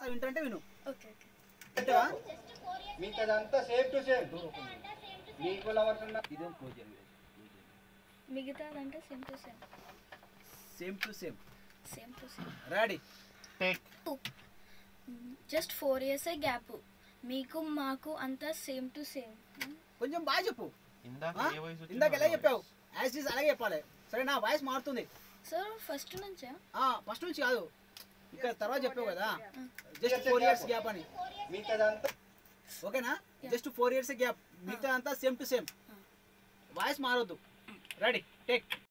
అవి వింటంటే విను okay okay వింటావా మిగతాదంతా సేమ్ టు సేమ్ మీకు లవర్స్ ఉన్న ఇదేం క్లోజ్ చేయాలి మిగతాదంటే same to same same to same same to same ready just four years gap మీకు మాకు అంతా సేమ్ టు సేమ్ కొంచెం బాగా చెప్పు ఇందాక ఆ? ఏ వయసు వచ్చిందో ఇందాక ఎలా అదే చెప్పావు యాజ్ ఈజ్ అలాగే చెప్పాలి సరే నా వాయిస్ మారుతుంది సార్ ఫస్ట్ నుంచా ఫస్ట్ నుంచి కాదు ఇక్కడ తర్వాత చెప్పావు కదా జస్ట్ ఫోర్ ఇయర్స్ గ్యాప్ అని మిగతాదంతా ఓకేనా జస్ట్ ఫోర్ ఇయర్స్ గ్యాప్ మిగతా అంతా సేమ్ టు సేమ్ వాయిస్ మారొద్దు రెడీ టేక్